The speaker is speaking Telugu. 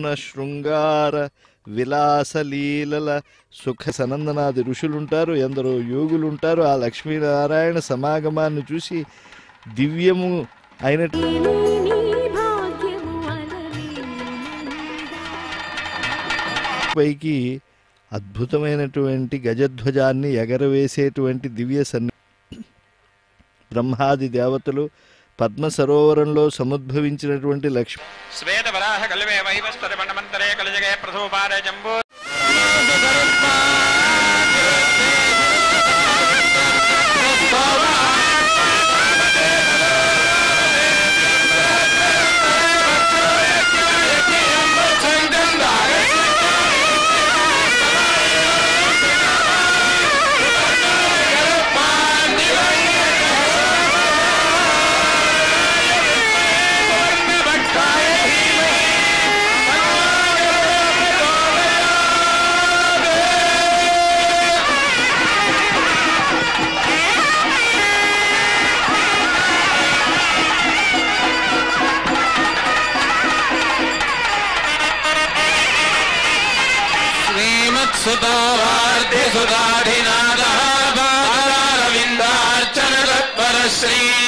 శృంగార విలాసలీలల సుఖ సనందనాది ఋషులుంటారు ఎందరో యోగులుంటారు ఆ లక్ష్మీనారాయణ సమాగమాన్ని చూసి దివ్యము అయినట్టు పైకి అద్భుతమైనటువంటి గజధ్వజాన్ని ఎగరవేసేటువంటి దివ్య సన్ని బ్రహ్మాది దేవతలు పద్మ సరోవరంలో సముద్భవించినటువంటి లక్ష్మి శ్వేత వరాహ కల్వే వైవస్వర మండమంతరే కలిజగే ప్రథోపారే జంబూ శ్రీమత్సుతావార్తి సుధాధినాథ బాలారవిందార్చన తత్పర శ్రీ